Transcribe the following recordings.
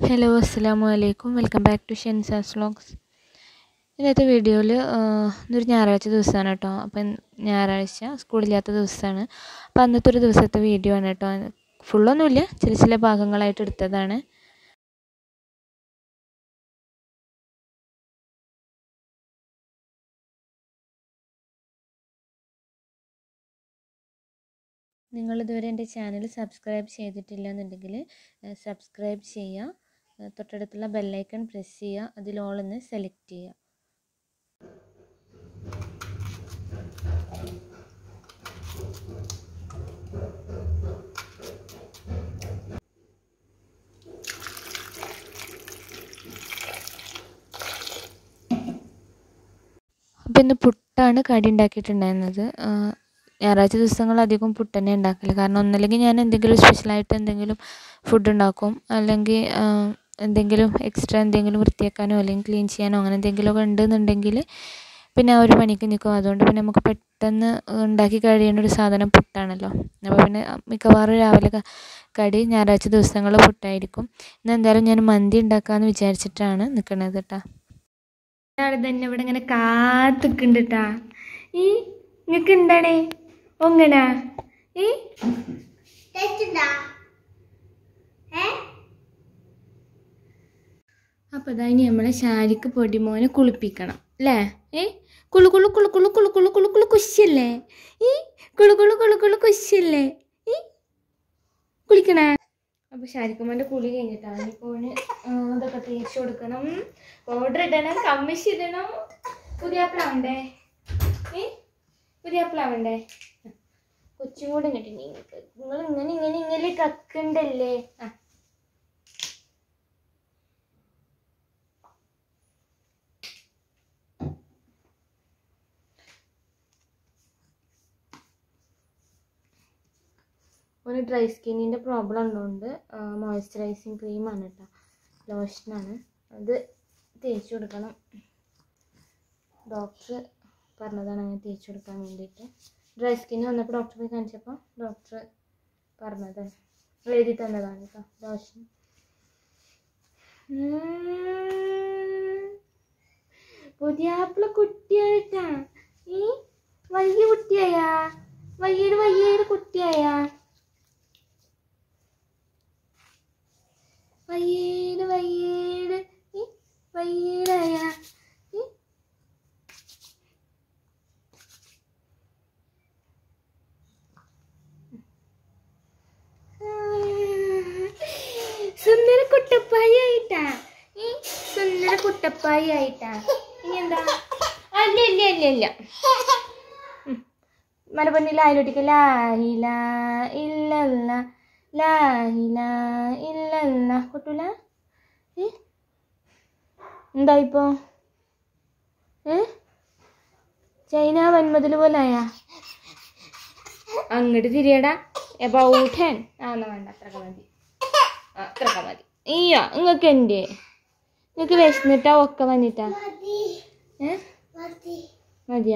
Hello അസ്സാമു അലൈക്കും welcome back to ഷെൻസാസ് വ്ളോഗ്സ് ഇന്നത്തെ വീഡിയോയിൽ ഇന്നൊരു ഞായറാഴ്ച ദിവസമാണ് കേട്ടോ അപ്പം ഞായറാഴ്ച സ്കൂളില്ലാത്ത ദിവസമാണ് അപ്പോൾ അന്നത്തെ ഒരു ദിവസത്തെ വീഡിയോ ആണ് കേട്ടോ ഫുള്ളൊന്നുമില്ല ചില ചില ഭാഗങ്ങളായിട്ട് എടുത്തതാണ് നിങ്ങൾ ഇതുവരെ എൻ്റെ ചാനൽ സബ്സ്ക്രൈബ് ചെയ്തിട്ടില്ല എന്നുണ്ടെങ്കിൽ സബ്സ്ക്രൈബ് ചെയ്യുക തൊട്ടടുത്തുള്ള ബെല്ലൈക്കൺ പ്രസ് ചെയ്യുക അതിൽ ഓൾ എന്ന് സെലക്ട് ചെയ്യുക അപ്പോൾ ഇന്ന് പുട്ടാണ് കടി ഉണ്ടാക്കിയിട്ടുണ്ടായിരുന്നത് ഞായറാഴ്ച ദിവസങ്ങൾ അധികം പുട്ട് തന്നെ ഉണ്ടാക്കല് കാരണം ഒന്നല്ലെങ്കിൽ ഞാൻ എന്തെങ്കിലും സ്പെഷ്യലായിട്ട് എന്തെങ്കിലും ഫുഡ് ഉണ്ടാക്കും അല്ലെങ്കിൽ എന്തെങ്കിലും എക്സ്ട്രാ എന്തെങ്കിലും വൃത്തിയാക്കാനോ അല്ലെങ്കിൽ ക്ലീൻ ചെയ്യാനോ അങ്ങനെ എന്തെങ്കിലുമൊക്കെ ഉണ്ടെന്നുണ്ടെങ്കിൽ പിന്നെ ആ ഒരു പണിക്ക് നിൽക്കും അതുകൊണ്ട് പിന്നെ നമുക്ക് പെട്ടെന്ന് ഉണ്ടാക്കി കഴിയുന്ന ഒരു സാധനം പുട്ടാണല്ലോ അപ്പോൾ പിന്നെ മിക്കവാറും രാവിലെ കടി ഞായറാഴ്ച ദിവസങ്ങൾ പുട്ടായിരിക്കും ഇന്ന് എന്തായാലും ഞാൻ മന്തി ഉണ്ടാക്കാമെന്ന് വിചാരിച്ചിട്ടാണ് നിൽക്കുന്നത് കേട്ടോ ഒരാൾ തന്നെ ഇവിടെ ഇങ്ങനെ കാത്തിക്കുന്നുണ്ട് കേട്ടാ ഈ നിങ്ങൾക്ക് എന്താണ് ഒങ്ങനാ ഏ അപ്പോൾ ഇതാ ഇനി നമ്മളെ ശാരിക്ക് പൊടിമോനെ കുളിപ്പിക്കണം അല്ലേ ഏ കുളു കുളു കുളു കുളു കുളു കുളു കുളു കുളു കുശല്ലേ ഈ കുളു കുളു കുളു കുളു കുശല്ലേ ഈ കുളിക്കണേ അപ്പോൾ ശാരിക്കുമ്മൻ്റെ കുളി കഴിഞ്ഞിട്ടാണ് ഇനിയിപ്പോൾ ഇതൊക്കെ തേച്ച് കൊടുക്കണം പൗഡർ ഇടണം കമ്മിഷ് ഇടണം പുതിയ പ്ലാവണ്ടേ ഏ പുതിയ പ്ലാവണ്ടേ കൊച്ചും കൂടെ ഇങ്ങോട്ട് നിങ്ങൾക്ക് നിങ്ങൾ ഇങ്ങനെ ഇങ്ങനെ ഇങ്ങനെ കക്കണ്ടല്ലേ ആ ഒരു ഡ്രൈ സ്കിന്നിൻ്റെ പ്രോബ്ലം ഉള്ളതുകൊണ്ട് മോയ്സ്ചറൈസിങ് ക്രീമാണ് കേട്ടോ ലോഷനാണ് അത് തേച്ച് കൊടുക്കണം ഡോക്ടർ പറഞ്ഞതാണ് അങ്ങനെ തേച്ച് കൊടുക്കാൻ വേണ്ടിയിട്ട് ഡ്രൈ സ്കിന്ന് വന്നപ്പോൾ ഡോക്ടർ പോയി കാണിച്ചപ്പോൾ ഡോക്ടർ പറഞ്ഞതാണ് എഴുതി തന്നതാണ് കേട്ടോ ലോഷൻ പുതിയാപ്പിള കുട്ടിയായിട്ടാ ഈ വയ്യ കുട്ടിയായാ വയ്യേട് വയ്യേട് കുട്ടിയായാ വയ്യേട് വയ്യേട് ഈ വയ്യേടായ ഈ സുന്ദര കുട്ടപ്പായി ആയിട്ടാ ഈ സുന്ദര കുട്ടപ്പായി ആയിട്ടാ ഇനി എന്താ അല്ല ഇല്ല ഇല്ല ഇല്ല മലപ്പണ്ണിൽ ആയിരൊട്ടിക്ക് ലാഹില ഇല്ലല്ല ലാഹില ഇല്ലല്ല കൊട്ടൂല ഏ എന്താ ഇപ്പോ ഏ ചൈന വന്മതിൽ പോലായാ അങ്ങോട്ട് തിരിയടാ എബൌട്ടൻ ആ എന്നാ വേണ്ട അത്രക്ക മതി ആ അത്രക്ക മതി ഇയ്യ നിങ്ങൾക്ക് എൻ്റെ നിങ്ങൾക്ക് വിശന്നിട്ടാ ഒക്കെ വന്നിട്ടാ ഏ മതിയാ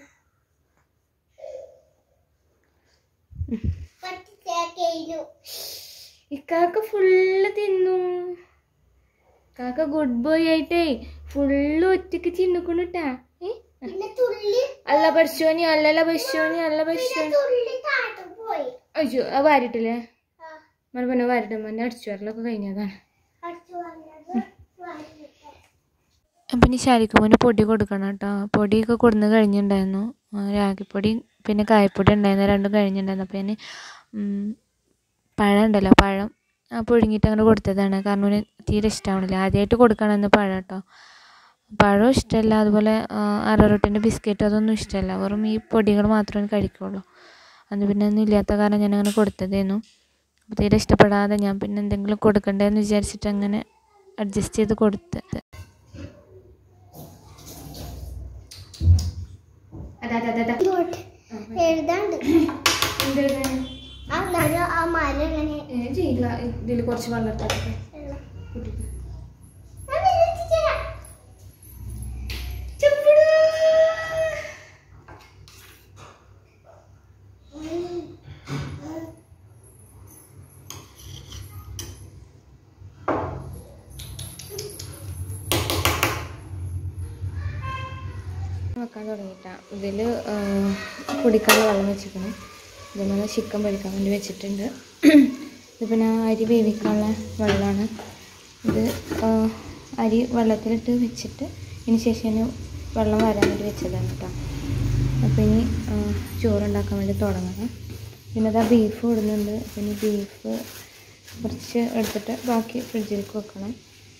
ഇക്കാക്ക ഫുള്ള് തിന്നു കാക്ക ഗുഡ് ബോയ് ആയിട്ടേ ഫുള്ള് ഒറ്റക്ക് തിന്നുക്കുന്നുട്ടാ ഏ അല്ല പരിശോനി അല്ലല്ല പരിശോനി അല്ല പരിശോനി അയ്യോ അത് വാരിട്ടില്ലേ മന പിന്നെ വാരിട്ടമ്മ അടിച്ചു വരലൊക്കെ കഴിഞ്ഞതാണ് അപ്പം ഇനി ശാരിക്കുമ്പോൾ പൊടി കൊടുക്കണം കേട്ടോ പൊടിയൊക്കെ കൊടുന്ന് കഴിഞ്ഞിട്ടുണ്ടായിരുന്നു രാഗിപ്പൊടി പിന്നെ കായപ്പൊടി ഉണ്ടായിരുന്നു രണ്ടും കഴിഞ്ഞിട്ടുണ്ടായിരുന്നു അപ്പോൾ ഞാൻ പഴം ഉണ്ടല്ലോ പഴം പുഴുങ്ങിയിട്ട് അങ്ങനെ കൊടുത്തതാണ് കാരണം തീരെ ഇഷ്ടമാവണില്ല ആദ്യമായിട്ട് കൊടുക്കണമെന്ന് പഴം കേട്ടോ പഴം ഇഷ്ടമല്ല അതുപോലെ അററൊട്ടിൻ്റെ ബിസ്ക്കറ്റ് അതൊന്നും ഇഷ്ടമല്ല വെറും ഈ പൊടികൾ മാത്രമേ കഴിക്കുള്ളൂ അത് പിന്നെ ഒന്നും ഇല്ലാത്ത കാരണം ഞാൻ അങ്ങനെ കൊടുത്തതായിരുന്നു അപ്പോൾ തീരെ ഇഷ്ടപ്പെടാതെ ഞാൻ പിന്നെ എന്തെങ്കിലും കൊടുക്കണ്ടേന്ന് വിചാരിച്ചിട്ട് അങ്ങനെ അഡ്ജസ്റ്റ് ചെയ്ത് കൊടുത്തത് എഴുതാണ്ട് ആ മരം എങ്ങനെ ഇതിൽ കുറച്ച് വെള്ളം എടുത്തൊക്കെ വെക്കാൻ തുടങ്ങിയിട്ടാ ഇതിൽ കുടിക്കാൻ വെള്ളം വെച്ചിരിക്കണം ഇതുപോലെ ചിക്കൻ പൊരിക്കാൻ വേണ്ടി വെച്ചിട്ടുണ്ട് ഇത് പിന്നെ അരി വേവിക്കാനുള്ള വെള്ളമാണ് ഇത് ആ, അരി വെള്ളത്തിലിട്ട് വെച്ചിട്ട് ഇതിന് ശേഷം ഞാൻ വെള്ളം വരാൻ വേണ്ടി വെച്ചതാണ് കേട്ടോ അപ്പോൾ ഇനി ആ, ചോറുണ്ടാക്കാൻ വേണ്ടി തുടങ്ങണം പിന്നെ അതാ ബീഫ് ഇടുന്നുണ്ട് പിന്നെ ബീഫ് കുറച്ച് എടുത്തിട്ട് ബാക്കി ഫ്രിഡ്ജിലേക്ക് വെക്കണം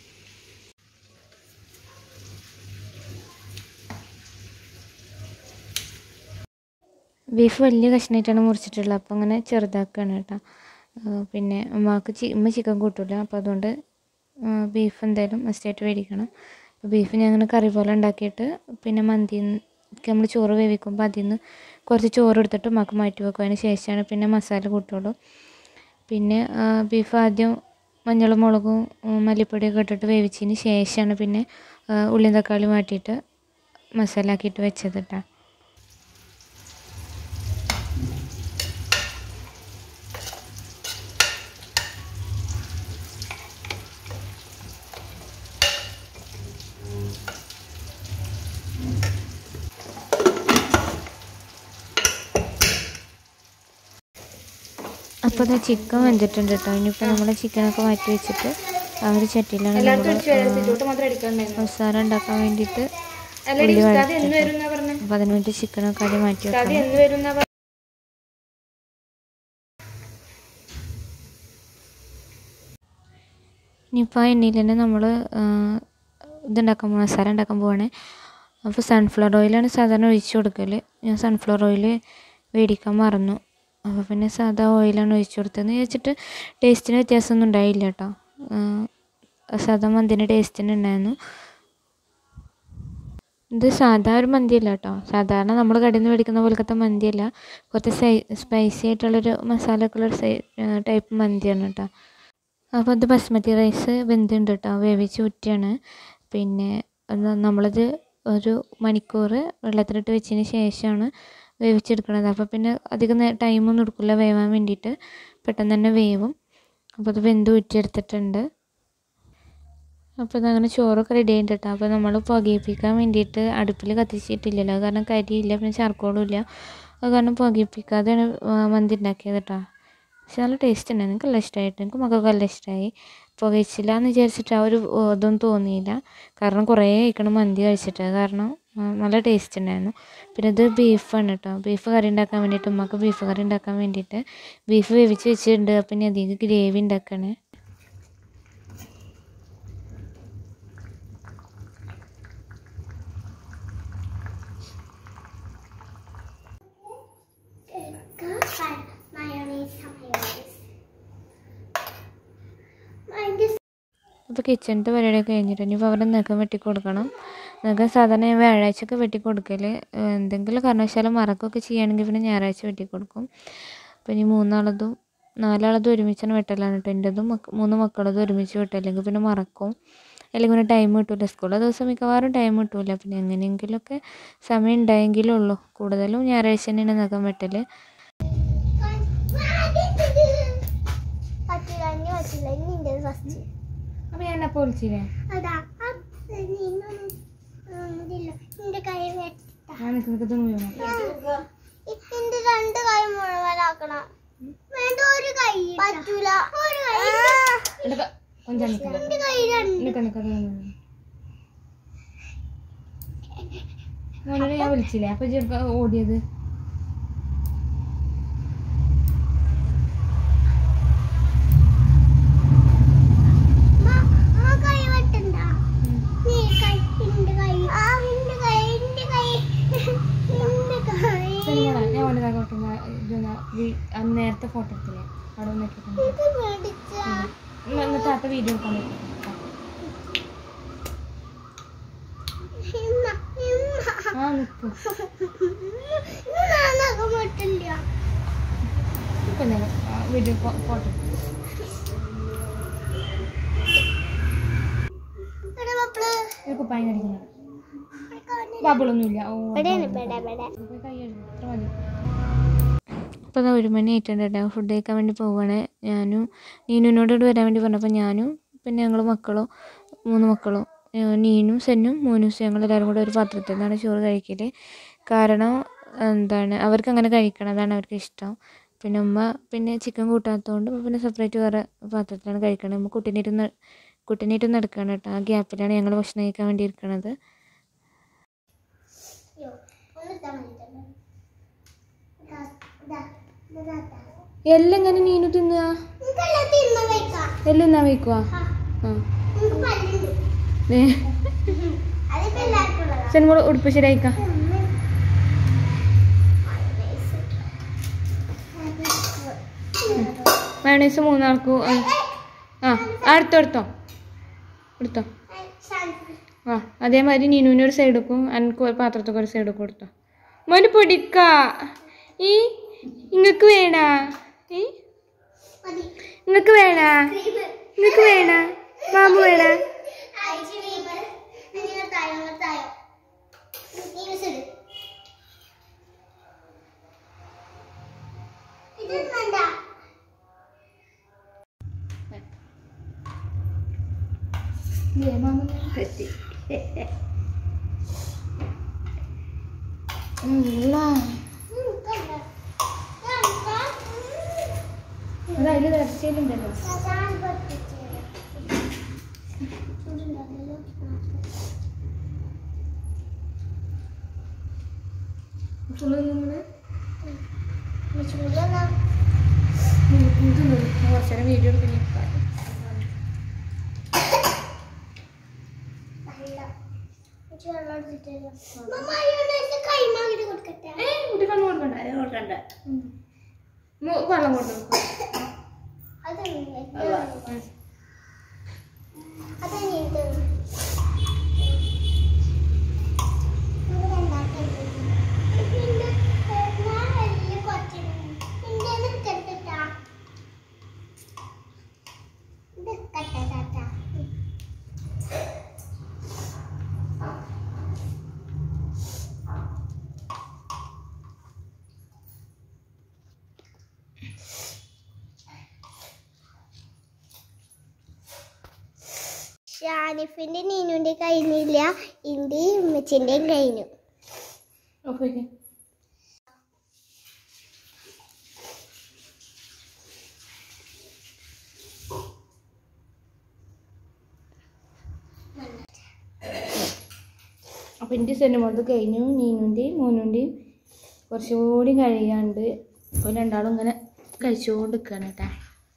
ബീഫ് വലിയ കഷ്ണമായിട്ടാണ് മുറിച്ചിട്ടുള്ളത് അപ്പോൾ അങ്ങനെ ചെറുതാക്കുകയാണ് കേട്ടോ ആ, പിന്നെ ഉമ്മാക്ക് ചി ഉമ്മ ചിക്കൻ കൂട്ടില്ല അപ്പോൾ അതുകൊണ്ട് ആ, ബീഫ് എന്തായാലും മസ്റ്റായിട്ട് മേടിക്കണം അപ്പോൾ ബീഫ് ഞാൻ അങ്ങനെ കറി പോലെ ഉണ്ടാക്കിയിട്ട് പിന്നെ മന്തി നമ്മൾ ചോറ് വേവിക്കുമ്പോൾ അതിൽ നിന്ന് കുറച്ച് ചോറ് എടുത്തിട്ട് ഉമ്മാക്ക് മാറ്റി വെക്കും അതിന് ശേഷമാണ് പിന്നെ മസാല കൂട്ടുള്ളൂ പിന്നെ ആ, ബീഫ് ആദ്യം മഞ്ഞളും മുളകും ഉം, മല്ലിപ്പൊടിയൊക്കെ ഇട്ടിട്ട് വേവിച്ചതിന് ശേഷമാണ് പിന്നെ ആ, ഉള്ളിയും തക്കാളി മാറ്റിയിട്ട് മസാല ആക്കിയിട്ട് വെച്ചത് കേട്ടോ അപ്പോൾ അത് ചിക്കൻ വെന്തിട്ടുണ്ട് കേട്ടോ ഇനിയിപ്പോൾ നമ്മൾ ചിക്കനൊക്കെ മാറ്റി വെച്ചിട്ട് ആ ഒരു ചട്ടിയിലാണ് നമ്മൾ മസാല ഉണ്ടാക്കാൻ വേണ്ടിയിട്ട് ഉള്ളി വഴറ്റിട്ട് അപ്പോൾ അതിന് വേണ്ടി ചിക്കനൊക്കെ ആദ്യം മാറ്റി വെക്കണം ഇനിയിപ്പോൾ ആ എണ്ണയിൽ തന്നെ നമ്മൾ ഇതുണ്ടാക്കാൻ പോ- മസാല ഉണ്ടാക്കാൻ പോവാണ് അപ്പോൾ സൺഫ്ലവർ ഓയിലാണ് സാധാരണ ഒഴിച്ച് കൊടുക്കൽ ഞാൻ സൺഫ്ലവർ ഓയിൽ മേടിക്കാൻ മറന്നു അപ്പോൾ പിന്നെ സാധാ ഓയിലാണ് ഒഴിച്ച് കൊടുത്തതെന്ന് വെച്ചിട്ട് ടേസ്റ്റിന് വ്യത്യാസമൊന്നും ഉണ്ടായില്ല കേട്ടോ ആ, സാധാ മന്തിൻ്റെ ടേസ്റ്റ് തന്നെ ഉണ്ടായിരുന്നു ഇത് സാധാ ഒരു മന്തിയല്ല കേട്ടോ സാധാരണ നമ്മൾ കടയിൽ നിന്ന് മേടിക്കുന്ന പോലത്തെ മന്തിയല്ല കുറച്ച് സൈ സ്പൈസി ആയിട്ടുള്ളൊരു മസാല ഒക്കെ ഉള്ളൊരു സൈ ടൈപ്പ് മന്തിയാണ് കേട്ടോ അപ്പോൾ അത് ബസ്മതി റൈസ് വെന്തുണ്ട് കേട്ടോ വേവിച്ച് ഊറ്റിയാണ് പിന്നെ അത് നമ്മളത് ഒരു മണിക്കൂർ വെള്ളത്തിലിട്ട് വെച്ചതിന് ശേഷമാണ് വേവിച്ചെടുക്കണത് അപ്പോൾ പിന്നെ അധികം നേ- ടൈമൊന്നും എടുക്കില്ല വേവാൻ വേണ്ടിയിട്ട് പെട്ടെന്ന് തന്നെ വേവും അപ്പോൾ അത് വെന്ത് ഊറ്റിയെടുത്തിട്ടുണ്ട് അപ്പോൾ അതങ്ങനെ ചോറൊക്കെ റെഡി ആയിട്ട് കേട്ടോ അപ്പോൾ നമ്മൾ പുകയിപ്പിക്കാൻ വേണ്ടിയിട്ട് അടുപ്പിൽ കത്തിച്ചിട്ടില്ലല്ലോ അത് കാരണം കരിയില്ല പിന്നെ ചാർക്കോളും ഇല്ല അത് കാരണം പുകയിപ്പിക്കാതെയാണ് ആ, മന്തി ഉണ്ടാക്കിയത് കേട്ടോ പക്ഷെ നല്ല ടേസ്റ്റ് ഉണ്ടായിരുന്നു എനിക്ക് നല്ല ഇഷ്ടമായിട്ട് എനിക്ക് മക്കൾക്ക് നല്ല ഇഷ്ടമായി പുകയിച്ചില്ല എന്ന് വിചാരിച്ചിട്ട് ആ ഒരു ഓ, ഇതൊന്നും തോന്നിയില്ല കാരണം കുറേ കഴിക്കണം മന്തി കഴിച്ചിട്ട് അത് കാരണം ആ, നല്ല ടേസ്റ്റ് ഉണ്ടായിരുന്നു പിന്നെ ഇത് ബീഫാണ് കേട്ടോ ബീഫ് കറി ഉണ്ടാക്കാൻ വേണ്ടിയിട്ട് ഉമ്മക്ക് ബീഫ് കറി ഉണ്ടാക്കാൻ വേണ്ടിയിട്ട് ബീഫ് വേവിച്ച് വെച്ചിട്ടുണ്ട് അപ്പം ഇനി അധികം ഗ്രേവി ഉണ്ടാക്കണേ മയോണൈസ് മയോണൈസ് അതിൻ്റെ അപ്പോൾ കിച്ചണിൻ്റെ പരിപാടിയൊക്കെ കഴിഞ്ഞിട്ട് ഇനിയിപ്പോൾ അവരുടെ നഖം വെട്ടി കൊടുക്കണം നഖം സാധാരണ ഞാൻ വ്യാഴാഴ്ചയൊക്കെ വെട്ടി കൊടുക്കൽ എന്തെങ്കിലും കാരണവശാലും മറക്കുകയൊക്കെ ചെയ്യുകയാണെങ്കിൽ പിന്നെ ഞായറാഴ്ച വെട്ടി കൊടുക്കും അപ്പോൾ ഇനി മൂന്നാളതും നാലാളതും ഒരുമിച്ചാണ് വെട്ടലാണ് കേട്ടോ എൻ്റെതും മക്ക മൂന്ന് മക്കളതും ഒരുമിച്ച് വെട്ടും അല്ലെങ്കിൽ പിന്നെ മറക്കും അല്ലെങ്കിൽ പിന്നെ ടൈം കിട്ടില്ല സ്കൂളിലെ ദിവസം മിക്കവാറും ടൈം കിട്ടില്ല പിന്നെ എങ്ങനെയെങ്കിലുമൊക്കെ സമയം ഉണ്ടായെങ്കിലേ ഉള്ളൂ കൂടുതലും ഞായറാഴ്ച തന്നെയാണ് നഖം വെട്ടൽ പറ്റില്ല ഇനി പറ്റില്ല ഇനി എൻ്റെ ഫസ്റ്റ് അപ്പോൾ ഞാൻ അപ്പോൾ വിളിച്ചില്ലേ അതാ അത് നീന്നും ഇതില്ല എൻ്റെ കൈ വെട്ടാ ഞാൻ നിൽക്കുന്നത് മുഴുവൻ എന്റെ രണ്ട് കൈ മുഴുവനാക്കണം വേണ്ട ഒരു കൈ പറ്റൂല ഒരു കൈ കൊഞ്ചാൻ നിൽക്കണം എന്റെ കൈ രണ്ട് നിൽക്കാം നിൽക്കാം മോനോട് ഞാൻ വിളിച്ചില്ലേ അപ്പൊ ചെറുപ്പ ഓടിയത് അമ്മ, അമ്മ കൈ വെട്ടണ്ട നീ കൈ എന്റെ കൈ ആ എന്റെ കൈ എന്റെ കൈ എന്റെ കൈ സിനിമ ഞാൻ ഓൻ്റെ കാക്കോട്ടുന്ന ഇതൊന്ന് വീ- അന്ന് നേരത്തെ ഫോട്ടോ എടുത്തില്ലേ അവിടെ നോക്കിയിട്ടുണ്ട് ഇത് മേടിച്ച എന്നിട്ട് അത്ത വീഡിയോ എടുക്കാൻ പറ്റും ഇമ്മ, ഇമ്മ. ആ നിൽക്കും ഇന്ന് ഞാൻ നഖം വെട്ടില്ല ഇപ്പം വീഡിയോ ഫോട്ടോ എടാ മക്കള് ഒരു കുപ്പായം കടിക്കുന്നത് ബബിളൊന്നുമില്ല ഓ ഇവിടെയാണ് ഇവിടെ ഇവിടെ കൈ കഴുകി അത്ര മതി അപ്പോൾ അതാ ഒരു മണി ആയിട്ടുണ്ട് കേട്ടോ ഫുഡ് കഴിക്കാൻ വേണ്ടി പോവുകയാണ് ഞാനും നീനുവിനോട് ഇവിടെ വരാൻ വേണ്ടി പറഞ്ഞപ്പോൾ ഞാനും പിന്നെ ഞങ്ങൾ മക്കളും മൂന്ന് മക്കളും ഏഹ് നീനും സെന്നും മോനൂസും ഞങ്ങളെല്ലാവരും കൂടെ ഒരു പാത്രത്തിൽ നിന്നാണ് ചോറ് കഴിക്കൽ കാരണം എന്താണ് അവർക്ക് അങ്ങനെ കഴിക്കണം അതാണ് അവർക്ക് ഇഷ്ടം പിന്നെ ഉമ്മ പിന്നെ ചിക്കൻ കൂട്ടാത്തതുകൊണ്ട് ഉമ്മ പിന്നെ സെപ്പറേറ്റ് വേറെ പാത്രത്തിലാണ് കഴിക്കണത് ഉമ്മ കുട്ടീനായിട്ട് കുട്ടീനായിട്ട് നടക്കുകയാണ് കേട്ടോ ആ ഗ്യാപ്പിലാണ് ഞങ്ങൾ ഭക്ഷണം കഴിക്കാൻ വേണ്ടി ഇരിക്കണത് യോ, ഒന്ന് ഇട്ടാ മതി കേട്ടോ. ഇതാ, ഇതാ, ഇതാ, ഇതാ. എല്ലാം ഇങ്ങനെ നീനു തിന്നുക നിനക്കെല്ലാം തിന്ന് വെക്കാം. എല്ലാം എന്നാ വയ്ക്കുക ആ, ആ നിനക്ക് പല്ലുണ്ട്. ഏ അതിപ്പോ എല്ലാവർക്കും ഉള്ളതാ. സെൻമോൾ ഉടുപ്പ് ശരിയായിക്കാം മയണൈസ് മൂന്നാൾക്കും ആ. ആ അടുത്തോ എടുത്തോ എടുത്തോ ആ അതേമാതിരി നീനുവിന് ഒരു സൈഡ് വെക്കും എനിക്ക് ഒരു പാത്രത്തൊക്കെ ഒരു സൈഡ് വെക്കും എടുത്തോ മോന് പൊടിക്ക ഈ ഇങ്ങക്ക് വേണ ഏ മതി. ഇങ്ങക്ക് വേണ ക്രീം. ഇങ്ങക്ക് വേണ മാമു വേണ ഐസ് ക്രീം. ഇങ്ങനെ താഴെ, ഇങ്ങനെ താഴെ. ഇങ്ങനെ ഇട്. ഇതൊന്നും വേണ്ട. ഉം, കണ്ടോ? കണ്ടോ? ഉം. അതിൽ ഇറച്ചിയിലുണ്ടല്ലോ സദാൻ പൊട്ടിച്ച്. ചൂടുണ്ടാവില്ലല്ലോ. ഉം, ചൂടുള്ള കുറച്ചു നേരം വീഡിയോ എടുക്കുന്ന നല്ല കുറച്ച് വെള്ളം എടുത്തിട്ട് തരാം. ഉമ്മ മയോണൈസ് കൈമാങ്ങിട്ട് കൊടുക്കട്ടെ കുട്ടി കണ്ണു കൊടുക്കണ്ട കൊടുക്കണ്ട വെള്ളം കൊടുക്കും അത് അതെനിക്ക് ഷാനിഫിന്റെ നീനുന്റെ കഴിഞ്ഞില്ല ഇന്റെയും ഉമ്മച്ചിന്റെയും കഴിഞ്ഞു ഓക്കെ അപ്പം എൻ്റെ സെൻറ്റുമോളത് കഴിഞ്ഞു നീനുൻ്റെയും മോനുൻ്റെയും കുറച്ചുകൂടി കഴിയാണ്ട് അപ്പോൾ രണ്ടാളും ഇങ്ങനെ കഴിച്ചുകൊണ്ട് നിൽക്കുകയാണ് കേട്ടോ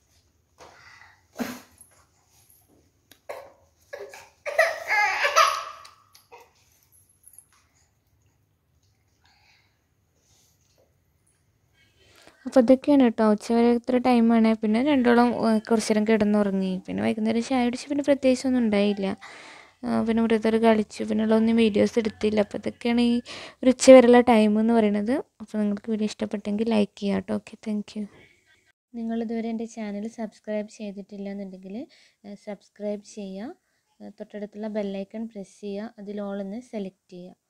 അപ്പോൾ ഇതൊക്കെയാണ് കേട്ടോ ഉച്ചവരെ ഇത്ര ടൈമാണ് പിന്നെ രണ്ടോളം ഏഹ്, കുറച്ച് നേരം കിടന്നുറങ്ങി പിന്നെ വൈകുന്നേരം ചായ കുടിച്ച് പിന്നെ പ്രത്യേകിച്ചൊന്നും ഉണ്ടായില്ല ആ, പിന്നെ മൃതർ കളിച്ചു പിന്നെ ഉള്ളതൊന്നും വീഡിയോസ് എടുത്തില്ല അപ്പോൾ ഇതൊക്കെയാണ് ഈ ഒരു ഉച്ച വരെയുള്ള ടൈം എന്ന് പറയുന്നത് അപ്പോൾ നിങ്ങൾക്ക് വീഡിയോ ഇഷ്ടപ്പെട്ടെങ്കിൽ ലൈക്ക് ചെയ്യാം കേട്ടോ ഓക്കെ താങ്ക് യു നിങ്ങളിതുവരെ എൻ്റെ ചാനൽ സബ്സ്ക്രൈബ് ചെയ്തിട്ടില്ല എന്നുണ്ടെങ്കിൽ സബ്സ്ക്രൈബ് ചെയ്യുക തൊട്ടടുത്തുള്ള ബെല്ലൈക്കൺ പ്രസ് ചെയ്യുക അതിൽ ഓൾ എന്ന് സെലക്ട് ചെയ്യുക